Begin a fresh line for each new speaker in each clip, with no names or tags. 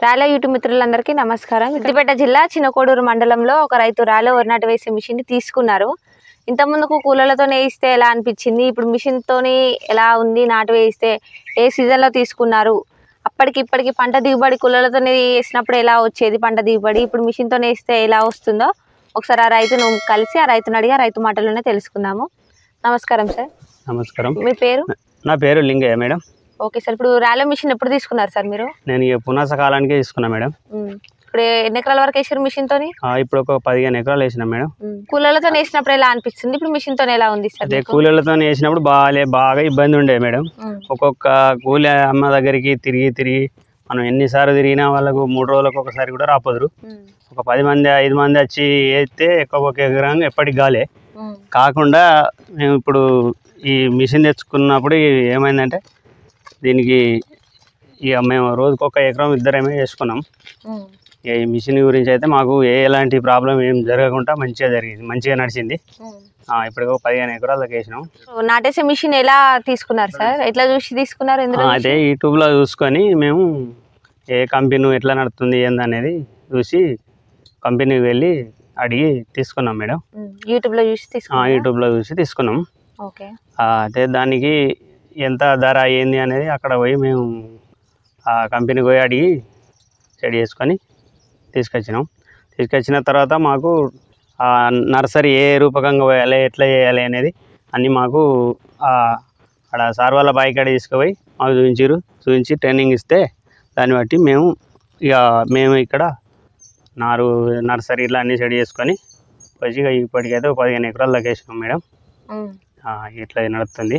రాలో YouTube మిత్రులందరికీ నమస్కారం సిద్దిపేట జిల్లా చిన్నకోడూరు మండలంలో ఒక రైతు రాలో వరినాటు వేసే మిషన్ ని తీసుకున్నారు ఇంత ముందుకు కూలర్లతో వేయిస్తే ఎలా అనిపించింది ఇప్పుడు మిషన్ తోని ఎలా ఉంది నాటు వేయిస్తే ఏ సీజన్ లో తీసుకున్నారు అప్పటికి ఇప్పటికి పంట దిగుబడి కూలర్లతో వేసినప్పుడు ఎలా వచ్చేది పంట దిగుబడి ఇప్పుడు మిషన్ తో వేస్తే ఎలా వస్తుందో ఒకసారి ఆ రైతును కలిసి ఆ రైతును అడిగి ఆ రైతు మాటలోనే తెలుసుకుందాము నమస్కారం సార్
నమస్కారం
మీ పేరు
నా పేరు లింగయ్య మేడం
ఓకే సార్ ఇప్పుడు రాలో మిషన్ ఎప్పుడు తీసుకున్నారు సార్ మీరు
నేను ఈ పునాస కాలానికే తీసుకున్నా మేడం
ఉమ్. ఇప్పుడు ఎన్ని ఎకరాల వరకు వేసారు మిషన్ తోని
ఆ, ఇప్పుడు ఒక పదిహేను ఎకరాలు వేసిన మేడం
కూలర్లతో వేసినప్పుడు ఎలా అనిపిస్తుంది ఇప్పుడు మిషన్ తో ఎలా ఉంది సార్
అదే
మీకు?
కూలీలతో వేసినప్పుడు బాగా బాగా ఇబ్బంది ఉండే మేడం
ఉమ్.
ఒక్కొక్క కూలి అమ్మ దగ్గరికి తిరిగి తిరిగి మనం ఎన్నిసార్లు తిరిగినా వాళ్ళకు మూడు రోజులకు ఒకసారి కూడా రాపోదురు
ఉమ్.
ఒక పది మంది ఐదు మంది వచ్చి వేస్తే ఒక్కొక్క ఎకరం ఎప్పటికి గాలే
ఉమ్.
కాకుండా మేము ఇప్పుడు ఈ మిషన్ తెచ్చుకున్నప్పుడు ఏమైందంటే దీనికి ఇక మేము రోజుకొక ఒక ఎకరం ఇద్దరమే చేసుకున్నాం
ఉమ్.
ఇక ఈ మిషన్ గురించి అయితే మాకు ఏ ఎలాంటి ప్రాబ్లం ఏం జరగకుండా మంచిగా జరిగింది మంచిగా నడిచింది
ఉమ్.
ఆ, ఇప్పుడు ఒక పదిహేను ఎకరాలకు వేసినాం
నాటేసే మిషన్ ఎలా తీసుకున్నారు సార్ ఎట్లా చూసి తీసుకున్నారు
ఆ,
ఎందులో
అయితే యూట్యూబ్లో చూసుకొని మేము ఏ కంపెనీ ఎట్లా నడుస్తుంది ఏందనేది చూసి కంపెనీకి వెళ్ళి అడిగి తీసుకున్నాం మేడం
యూట్యూబ్ లో చూసి
ఆ,
తీసుకున్నారు
యూట్యూబ్లో చూసి తీసుకున్నాం
ఓకే
ఆ, అయితే దానికి ఎంత ధర ఏంది అనేది అక్కడ పోయి మేము ఆ కంపెనీకి పోయి అడిగి సెట్ చేసుకొని తీసుకొచ్చినాం తీసుకొచ్చిన తర్వాత మాకు ఆ నర్సరీ ఏ రూపకంగా పోయాలి ఎట్లా చేయాలి అనేది అన్నీ మాకు ఆ, అక్కడ సార్ వాళ్ళ బాయ్ కాడ తీసుకుపోయి మాకు చూపించారు చూపించి ట్రైనింగ్ ఇస్తే దాన్ని బట్టి మేము ఇక మేము ఇక్కడ నారు నర్సరీలో అన్నీ సెట్ చేసుకొని వచ్చి ఇక ఇప్పటికైతే ఒక పదిహేను ఎకరాలు లగేసినాం మేడం
ఉమ్.
ఆ, ఇట్లా నడుస్తుంది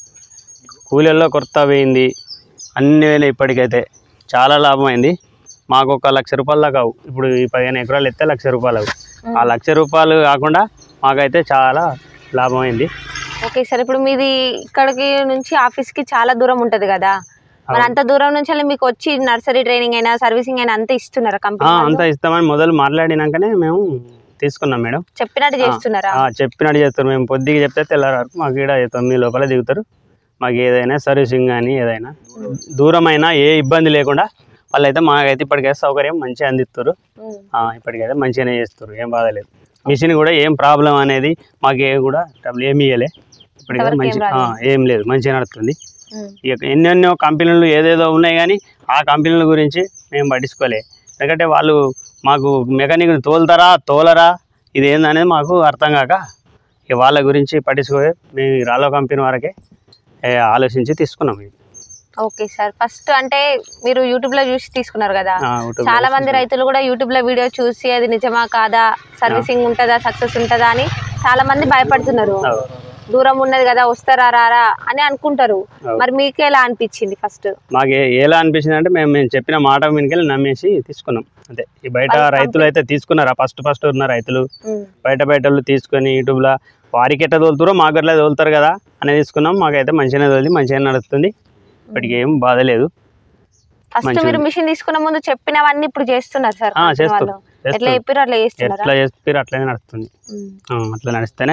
కూలీల్లో కొరత పోయింది అన్ని వేలు ఇప్పటికైతే చాలా లాభం అయింది మాకు ఒక లక్ష రూపాయలు దాకా అవు ఇప్పుడు ఈ పదిహేను ఎకరాలు ఎత్తే లక్ష రూపాయలు అవు ఆ లక్ష రూపాయలు కాకుండా మాకైతే చాలా లాభం అయింది
ఓకే సార్ ఇప్పుడు మీది ఇక్కడికి నుంచి ఆఫీస్ కి చాలా దూరం ఉంటది కదా మరి అంత దూరం నుంచి వెళ్ళి మీకు వచ్చి నర్సరీ ట్రైనింగ్ అయినా సర్వీసింగ్ అయినా అంతా ఇస్తున్నారా
ఆ,
కంపెనీ
అంతా ఇస్తామని మొదలు మాట్లాడినాకనే మేము తీసుకున్నాం మేడం
చెప్పినట్టు చేస్తున్నారా
ఆ, చెప్పినట్టు చేస్తారు మేము పొద్దుకి చెప్తే తెల్లారు వరకు మాకు ఇక్కడ తొమ్మిది లోపల దిగుతారు మాకు ఏదైనా సర్వీసింగ్ కానీ ఏదైనా దూరమైనా ఏ ఇబ్బంది లేకుండా వాళ్ళైతే మాకైతే ఇప్పటికైతే సౌకర్యం మంచిగా అందిస్తారు
ఉమ్.
ఆ, ఇప్పటికైతే మంచిగానే చేస్తారు ఏం బాధ లేదు మిషన్ కూడా ఏం ప్రాబ్లం అనేది మాకు ఏ కూడా ట్రబుల్ ఏమి ఇవ్వలే ఇప్పటికైతే
ఇంతవరకు
మంచి
ఏం రాలేదు.
ఆ, ఏం లేదు మంచిగా నడుస్తుంది
ఉమ్.
ఇక ఎన్నెన్నో కంపెనీలు ఏదేదో ఉన్నాయి కానీ ఆ కంపెనీల గురించి మేము పట్టించుకోలే ఎందుకంటే వాళ్ళు మాకు మెకానిక్ తోలుతారా తోలరా ఇది ఏందనేది మాకు అర్థం కాక ఇక వాళ్ళ గురించి పట్టించుకోలే మేము ఈ రాలో కంపెనీ వరకే ఏ, ఆలోచించి తీసుకున్నాం ఇది.
ఓకే సార్ ఫస్ట్ అంటే మీరు యూట్యూబ్ లో చూసి తీసుకున్నారు కదా
ఆ, యూట్యూబ్లో
చాలా మంది రైతులు కూడా యూట్యూబ్ లో వీడియో చూసి అది నిజమా కాదా సర్వీసింగ్ ఉంటుందా సక్సెస్ ఉంటుందా అని చాలా మంది భయపడుతున్నారు
ఆ,
దూరం ఉన్నది కదా వస్తారా రారా అని అనుకుంటారు
అవును.
మరి మీకు ఎలా అనిపించింది ఫస్ట్
మాకు ఏ- ఎలా అనిపించింది అంటే మేము మేము చెప్పిన మాట వెనుకెళ్ళి నమ్మేసి తీసుకున్నాం అంతే ఈ బయట
వాళ్ళ
రైతులు అయితే తీసుకున్నారా ఫస్ట్ ఫస్ట్ ఉన్న రైతులు బయట బయట వాళ్ళు తీసుకొని యూట్యూబ్లో వారికి ఎట్లా తోలుతారో మాకు ఎట్లా తోలుతారు కదా అని తీసుకున్నాం మాకైతే మంచిగానే తోలి మంచిగా నడుస్తుంది ఇప్పటికి ఏం బాధ లేదు
ఫస్ట్
మంచిగా
మీరు మిషన్ తీసుకున్న ముందు చెప్పినవన్నీ ఇప్పుడు చేస్తున్నారు సార్
ఆ,
కంపెనీ
చేస్తాం.
వాళ్ళు.
చేస్తాం.
ఎట్లా చెప్పారు అట్లా చేస్తున్నారా
ఎట్లా చేస్తారు అట్లనే నడుస్తుంది
ఉమ్.
ఆ, అట్లా నడిస్తేనే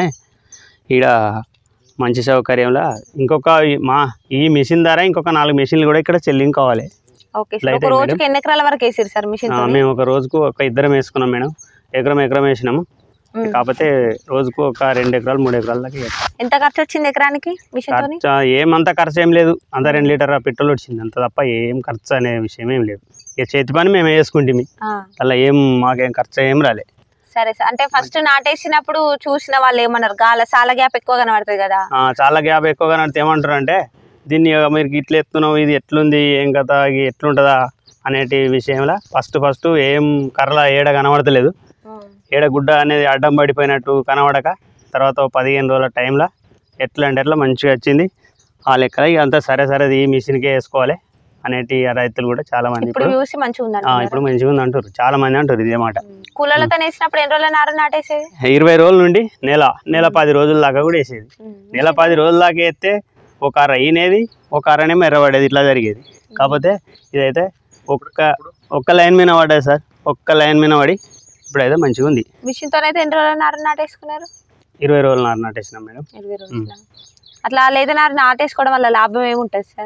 ఈడ మంచి సౌకర్యంలో ఇంకొక ఈ- మా ఈ మిషన్ ద్వారా ఇంకొక నాలుగు మిషన్లు కూడా ఇక్కడ చెల్లింగ్ కావాలి
ఓకే
ఇట్లా
సార్
అయితే
ఒక రోజుకి
మేడం.
ఎన్ని ఎకరాల వరకు వేసారు సార్ మిషన్
ఆ, మేము ఒక రోజుకు ఒక ఇద్దరం వేసుకున్నాం మేడం ఎకరం ఎకరం వేసినాము కాకపోతే రోజుకు ఒక రెండు ఎకరాలు మూడు ఎకరాల దాకా వేస్తాం.
ఎంత ఖర్చు వచ్చింది ఎకరానికి మిషన్ తోని
ఖర్చు ఏమంత ఖర్చు ఏం లేదు అంత రెండు లీటర్ పెట్రోల్ వచ్చింది అంత తప్ప ఏం ఖర్చు అనే విషయం ఏం లేదు ఇక చేతి పని మేము వేసుకుంటాం
ఆ,
అలా ఏం మాకేం ఖర్చు ఏం రాలే
సరే సార్ అంటే ఫస్ట్ నాటేసినప్పుడు చూసిన వాళ్ళు ఏమన్నారు గాల సాల గ్యాప్ ఎక్కువ కనబడుతుంది కదా
ఆ, చాలా గ్యాప్ ఎక్కువగా నడితే ఏమంటారు అంటే దీన్ని ఇక మీరు ఇట్లా ఎత్తున్నావు ఇది ఎట్లుంది ఏం కథ ఇది ఎట్లుంటుందా అనేటి విషయంలో ఫస్ట్ ఫస్ట్ ఏం కర్రల ఏడ కనబడతలేదు
ఉమ్.
ఏడ గుడ్డ అనేది అడ్డం పడిపోయినట్టు కనబడక తర్వాత ఓ పదిహేను రోజుల టైంలో ఎట్లా అంటే ఎట్లా మంచిగా వచ్చింది ఆ లెక్కల ఇక అంతా సరే సరే ఈ మిషన్కే వేసుకోవాలి అనేటి రైతులు కూడా చాలా మంది
ఇప్పుడు
ఇప్పుడు
చూసి మంచిగా
ఆ,
ఉందండి
ఇప్పుడు మంచిగా ఉంది అంటారు చాలా మంది అంటారు ఇదే మాట
కూలర్లతో వేసినప్పుడు ఎన్ని రోజుల నారు నాటేసేది
ఇరవై రోజుల నుండి నెల నెల పది రోజుల దాకా కూడా వేసేది నెల పది రోజుల దాకా వేస్తే ఒక అర ఈనేది ఒక అరనేమో ఎర్రబడేది ఇట్లా జరిగేది కాకపోతే ఇదైతే ఒక్క ఒక్క లైన్ మీద పడ్డది సార్ ఒక్క లైన్ మీద పడి ఇప్పుడైతే మంచిగా ఉంది
మిషన్ తో అయితే ఎన్ని రోజుల నారు నాటేసుకున్నారు
ఇరవై రోజులు నారు నాటేసినాం మేడం
ఇరవై రోజుల అట్లా లేదా నారు నాటేసుకోవడం వల్ల లాభం ఏముంటది సార్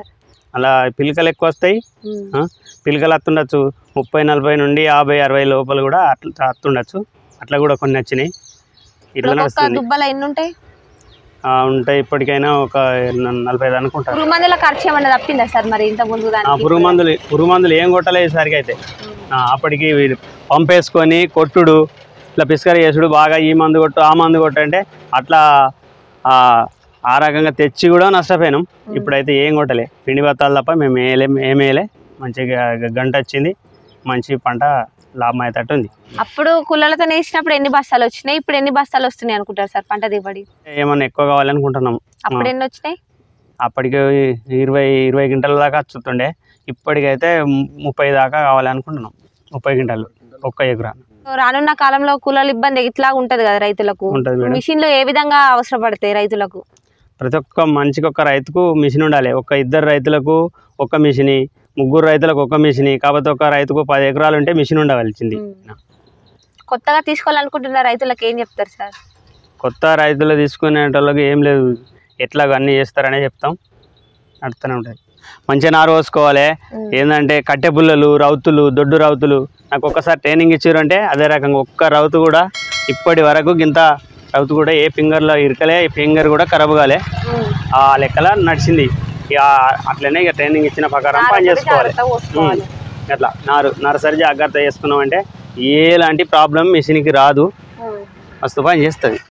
అలా పిలకలు ఎక్కువ వస్తాయి
ఉమ్.
ఆ, పిలకలు వస్తుండొచ్చు ముప్పై నలభై నుండి యాభై అరవై లోపల కూడా అట్లా వస్తుండొచ్చు అట్లా కూడా కొన్ని వచ్చినాయి ఇట్లా
ఇప్పుడు ఒక్కొక్క
నడుస్తుంది
దుబ్బల ఎన్ని ఉంటాయి
ఆ, ఉంటాయి ఇప్పటికైనా ఒక న- నలభై ఐదు అనుకుంటారు
పురుగు మందుల ఖర్చు ఏమన్నా తప్పిందా సార్ మరి ఇంత ముందు
ఆ,
దానికి
పురుగు మందులు పురుగు మందులు ఏం కొట్టలేదు ఈసారికి అయితే ఆ, అప్పటికి వీడు పంపేసుకొని కొట్టుడు ఇట్లా పిస్కరి చేసుడు బాగా ఈ మందు కొట్టు ఆ మందు కొట్టు అంటే అట్లా ఆ, ఆ రకంగా తెచ్చి కూడా నష్టపోయినాం ఇప్పుడైతే ఏం కొట్టలే పిండి బత్తాలు తప్ప మేము వేయలే ఏం వేయలే మంచిగా గ- గంట వచ్చింది మంచి పంట లాభం అయ్యేటట్టు ఉంది
అప్పుడు కుళ్ళలతో వేసినప్పుడు ఎన్ని బస్తాలు వచ్చినాయి ఇప్పుడు ఎన్ని బస్తాలు వస్తున్నాయి అనుకుంటారు సార్ పంట దిగుబడి
ఏమన్నా ఎక్కువ కావాలనుకుంటున్నాం
అప్పుడు ఎన్ని వచ్చినాయి
అప్పటికి ఇరవై ఇరవై గంటల దాకా వచ్చుతుండే ఇప్పటికైతే ము- ముప్పై దాకా కావాలనుకుంటున్నాం ముప్పై గంటలు ఒక్క ఎకరా
సో రానున్న కాలంలో కూలీల ఇబ్బంది ఇట్లా ఉంటది కదా రైతులకు
ఉంటుంది మేడం
మిషన్లు ఏ విధంగా అవసరపడతాయి రైతులకు
ప్రతి ఒక్క మనిషికి ఒక్క రైతుకు మిషన్ ఉండాలి ఒక ఇద్దరు రైతులకు ఒక మిషన్ ముగ్గురు రైతులకు ఒక మిషన్ కాకపోతే ఒక రైతుకు పది ఎకరాలు ఉంటే మిషన్ ఉండవలసింది
మ్మ్. కొత్తగా తీసుకోవాలనుకుంటున్న రైతులకు ఏం చెప్తారు సార్
కొత్త రైతులు తీసుకునే వాళ్ళకి ఏం లేదు ఎట్లా అన్నీ చేస్తారనే చెప్తాం నడుస్తూనే ఉంటుంది మంచిగా నారు పోసుకోవాలి ఏంటంటే కట్టె పుల్లలు రౌతులు దొడ్డు రౌతులు నాకు ఒక్కసారి ట్రైనింగ్ ఇచ్చారంటే అదే రకంగా ఒక్క రౌతు కూడా ఇప్పటి వరకు గింత రౌతు కూడా ఏ ఫింగర్లో ఇరకలే ఈ ఫింగర్ కూడా ఖరాబ్ కాలే ఆ లెక్కల నడిచింది ఇక అట్లనే ఇక ట్రైనింగ్ ఇచ్చిన ప్రకారం పని చేసుకోవాలి
జాగ్రత్తగా పోసుకోవాలి
అట్లా నారు నర్సరీ జాగ్రత్త చేసుకున్నాం అంటే ఎలాంటి ప్రాబ్లం మిషన్కి రాదు
మ్మ్.
మస్తు పని చేస్తుంది